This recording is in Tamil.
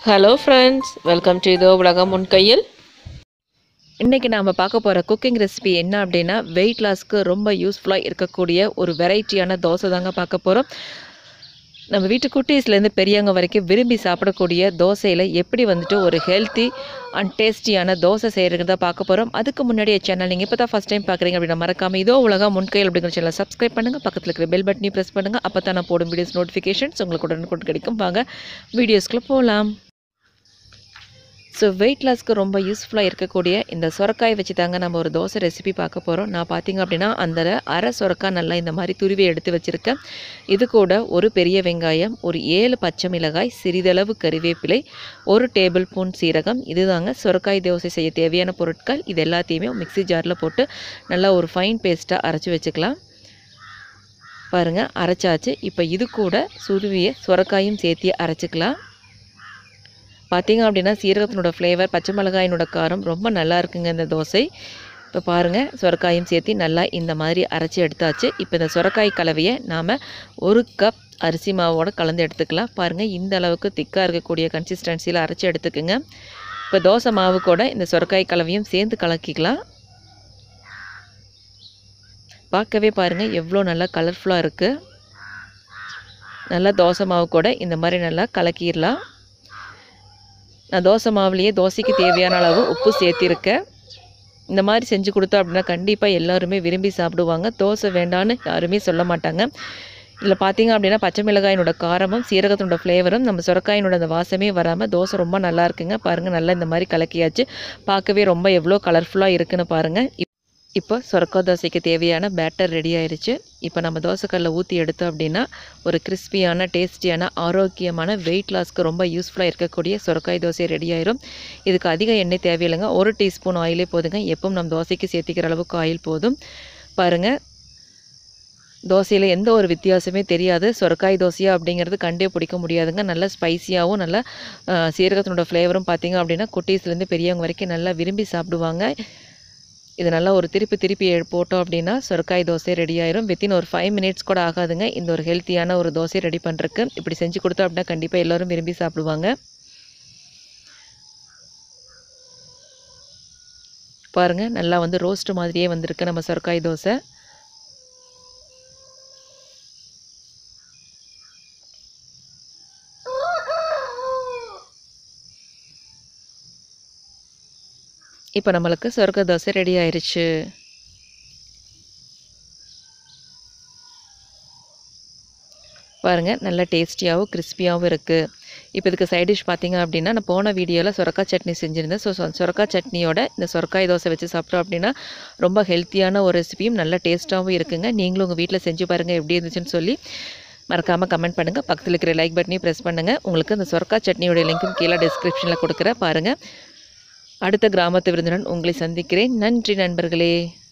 ஹலோ ஃப்ரெண்ட்ஸ் வெல்கம் டு இதோ உலகம் முன் கையில் இன்றைக்கி நாம் பார்க்க போகிற குக்கிங் ரெசிபி என்ன அப்படின்னா வெயிட் லாஸ்க்கு ரொம்ப யூஸ்ஃபுல்லாக இருக்கக்கூடிய ஒரு வெரைட்டியான தோசை தாங்க பார்க்க போகிறோம் நம்ம வீட்டு குட்டீஸ்லேருந்து பெரியவங்க வரைக்கும் விரும்பி சாப்பிடக்கூடிய தோசையில் எப்படி வந்துட்டு ஒரு ஹெல்த்தி அண்ட் டேஸ்டியான தோசை செய்கிறது தான் பார்க்க போகிறோம் அதுக்கு முன்னாடி சேனல் நீங்கள் இப்போ தான் ஃபஸ்ட் டைம் பார்க்குறீங்க அப்படின்னா மறக்காமல் இதோ உலகம் முன்கையில் அப்படிங்கிற சேனலை சப்ஸ்கிரைப் பண்ணுங்கள் பக்கத்தில் இருக்கிற பெல் பட்டனையும் ப்ரெஸ் பண்ணுங்கள் அப்போ தான் நான் போடும் வீடியோஸ் நோட்டிஃபிகேஷன்ஸ் உங்களுக்கு உடனுக்குடன் கிடைக்கும் வாங்க வீடியோஸ்க்குள்ளே போகலாம் ஸோ வெயிட் லாஸ்க்கு ரொம்ப யூஸ்ஃபுல்லாக இருக்கக்கூடிய இந்த சொரக்காய் வச்சு தாங்க நம்ம ஒரு தோசை ரெசிபி பார்க்க போகிறோம் நான் பார்த்தீங்க அப்படின்னா அந்த அரை சொரக்காய் நல்லா இந்த மாதிரி துருவி எடுத்து வச்சுருக்கேன் இது கூட ஒரு பெரிய வெங்காயம் ஒரு ஏழு பச்சை மிளகாய் சிறிதளவு கறிவேப்பிலை ஒரு டேபிள் ஸ்பூன் சீரகம் இதுதாங்க சொரக்காய் தோசை செய்ய தேவையான பொருட்கள் இது எல்லாத்தையுமே மிக்ஸி ஜாரில் போட்டு நல்லா ஒரு ஃபைன் பேஸ்ட்டாக அரைச்சி வச்சுக்கலாம் பாருங்கள் அரைச்சாச்சு இப்போ இது கூட சுருவிய சொரக்காயும் சேர்த்து அரைச்சிக்கலாம் பார்த்தீங்க அப்படின்னா சீரகத்தினோட ஃப்ளேவர் பச்சை மிளகாயினோட காரம் ரொம்ப நல்லா இருக்குங்க இந்த தோசை இப்போ பாருங்கள் சுரக்காயும் சேர்த்து நல்லா இந்த மாதிரி அரைச்சி எடுத்தாச்சு இப்போ இந்த சுரக்காய் கலவையை நாம் ஒரு கப் அரிசி மாவோடு கலந்து எடுத்துக்கலாம் பாருங்கள் இந்த அளவுக்கு திக்காக இருக்கக்கூடிய கன்சிஸ்டன்சியில் அரைச்சி எடுத்துக்குங்க இப்போ தோசை மாவு கூட இந்த சுரக்காய் கலவையும் சேர்ந்து கலக்கிக்கலாம் பார்க்கவே பாருங்கள் எவ்வளோ நல்லா கலர்ஃபுல்லாக இருக்குது நல்லா தோசை மாவு கூட இந்த மாதிரி நல்லா கலக்கிடலாம் நான் தோசை மாவுலேயே தோசைக்கு தேவையான அளவு உப்பு சேர்த்திருக்கேன் இந்த மாதிரி செஞ்சு கொடுத்தோம் அப்படின்னா கண்டிப்பாக எல்லாருமே விரும்பி சாப்பிடுவாங்க தோசை வேண்டான்னு யாருமே சொல்ல மாட்டாங்க இதில் பார்த்தீங்க அப்படின்னா பச்சை மிளகாயினோட காரமும் சீரகத்தினோட ஃப்ளேவரும் நம்ம சுரக்காயினோட அந்த வாசமே வராமல் தோசை ரொம்ப நல்லா இருக்குங்க பாருங்கள் நல்லா இந்த மாதிரி கலக்கியாச்சு பார்க்கவே ரொம்ப எவ்வளோ கலர்ஃபுல்லாக இருக்குன்னு பாருங்கள் இப்போ சொரக்காய் தோசைக்கு தேவையான பேட்டர் ரெடி ஆயிடுச்சு இப்போ நம்ம தோசைக்கல்லில் ஊற்றி எடுத்தோம் அப்படின்னா ஒரு கிறிஸ்பியான டேஸ்டியான ஆரோக்கியமான வெயிட் லாஸ்க்கு ரொம்ப யூஸ்ஃபுல்லாக இருக்கக்கூடிய சொரக்காய் தோசை ரெடி ஆயிரும் இதுக்கு அதிக எண்ணெய் தேவையில்லைங்க ஒரு டீஸ்பூன் ஆயிலே போதுங்க எப்பவும் நம்ம தோசைக்கு சேர்த்திக்கிற அளவுக்கு ஆயில் போதும் பாருங்கள் தோசையில் எந்த ஒரு வித்தியாசமே தெரியாது சொரக்காய் தோசையா அப்படிங்கிறது கண்டே பிடிக்க முடியாதுங்க நல்லா ஸ்பைசியாகவும் நல்லா சீரகத்தினோட ஃப்ளேவரும் பார்த்தீங்க அப்படின்னா குட்டீஸ்லேருந்து பெரியவங்க வரைக்கும் நல்லா விரும்பி சாப்பிடுவாங்க இது நல்லா ஒரு திருப்பி திருப்பி போட்டோம் அப்படின்னா சொரக்காய் தோசை ரெடி ஆயிரும் வித்தின் ஒரு ஃபைவ் மினிட்ஸ் கூட ஆகாதுங்க இந்த ஒரு ஹெல்த்தியான ஒரு தோசை ரெடி பண்ணுறக்கு இப்படி செஞ்சு கொடுத்தோம் அப்படின்னா கண்டிப்பாக எல்லோரும் விரும்பி சாப்பிடுவாங்க பாருங்கள் நல்லா வந்து ரோஸ்ட் மாதிரியே வந்திருக்கு நம்ம சொரக்காய் தோசை இப்போ நம்மளுக்கு சொர்க்க தோசை ரெடி ஆயிடுச்சு பாருங்கள் நல்ல டேஸ்டியாகவும் கிறிஸ்பியாகவும் இருக்குது இப்போ இதுக்கு சைட் டிஷ் பார்த்தீங்க அப்படின்னா நான் போன வீடியோவில் சொரக்காய் சட்னி செஞ்சுருந்தேன் ஸோ சொரக்காய் சட்னியோட இந்த சொரக்காய் தோசை வச்சு சாப்பிட்டோம் அப்படின்னா ரொம்ப ஹெல்த்தியான ஒரு ரெசிபியும் நல்ல டேஸ்ட்டாகவும் இருக்குங்க நீங்களும் உங்கள் வீட்டில் செஞ்சு பாருங்கள் எப்படி இருந்துச்சுன்னு சொல்லி மறக்காமல் கமெண்ட் பண்ணுங்கள் பக்கத்தில் இருக்கிற லைக் பட்டனையும் ப்ரெஸ் பண்ணுங்கள் உங்களுக்கு இந்த சொரக்காய் சட்னியோட லிங்க்கும் கீழே டிஸ்கிரிப்ஷனில் கொடுக்குறேன் பாருங்கள் அடுத்த கிராமத்து விருந்தினன் உங்களை சந்திக்கிறேன் நன்றி நண்பர்களே